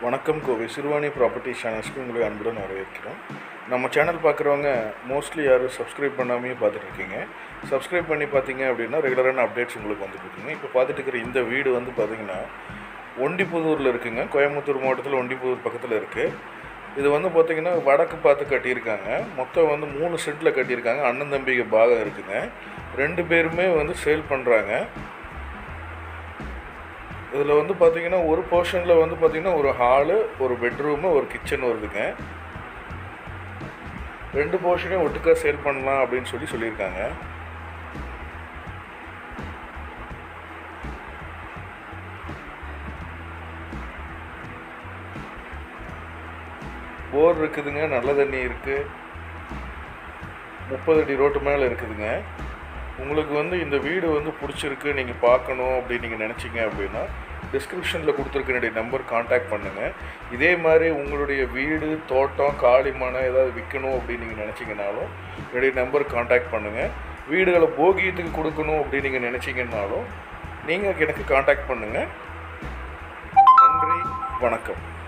வணக்கம் கோவை சிறுவாணி ப்ராப்பர்ட்டி சேனல்ஸ்க்கு உங்களை அன்புடன் வரவேற்கிறோம் நம்ம சேனல் பார்க்குறவங்க மோஸ்ட்லி யாரும் சப்ஸ்கிரைப் பண்ணாமே பார்த்துட்டு இருக்கீங்க சப்ஸ்கிரைப் பண்ணி பார்த்தீங்க அப்படின்னா ரெகுலரான அப்டேட்ஸ் உங்களுக்கு வந்துட்டு இருக்குங்க இப்போ பார்த்துட்டு இருக்கிற இந்த வீடு வந்து பார்த்தீங்கன்னா ஒண்டிப்புதூரில் இருக்குங்க கோயம்புத்தூர் மாவட்டத்தில் ஒண்டிப்புதூர் பக்கத்தில் இருக்குது இது வந்து பார்த்தீங்கன்னா வடக்கு பார்த்து கட்டியிருக்காங்க மொத்தம் வந்து மூணு செட்டில் கட்டியிருக்காங்க அண்ணன் தம்பிக்கு பாகம் இருக்குங்க ரெண்டு பேருமே வந்து சேல் பண்ணுறாங்க இதில் வந்து பார்த்தீங்கன்னா ஒரு போர்ஷனில் வந்து பார்த்தீங்கன்னா ஒரு ஹாலு ஒரு பெட்ரூமு ஒரு கிச்சன் வருதுங்க ரெண்டு போர்ஷனையும் ஒட்டுக்கா சேல் பண்ணலாம் அப்படின்னு சொல்லி சொல்லியிருக்காங்க போர் இருக்குதுங்க நல்ல தண்ணி இருக்குது முப்பது அடி ரோட்டு மேலே இருக்குதுங்க உங்களுக்கு வந்து இந்த வீடு வந்து பிடிச்சிருக்கு நீங்கள் பார்க்கணும் அப்படின்னு நீங்கள் நினச்சிங்க அப்படின்னா டிஸ்கிரிப்ஷனில் கொடுத்துருக்க என்னுடைய நம்பர் காண்டாக்ட் பண்ணுங்கள் இதே மாதிரி உங்களுடைய வீடு தோட்டம் காளிமனை ஏதாவது விற்கணும் அப்படின்னு நீங்கள் நினச்சிங்கனாலும் என்னுடைய நம்பர் காண்டாக்ட் பண்ணுங்கள் வீடுகளை போகியத்துக்கு கொடுக்கணும் அப்படின்னு நீங்கள் நினச்சிங்கன்னாலும் நீங்கள் எனக்கு காண்டாக்ட் பண்ணுங்கள் நன்றி வணக்கம்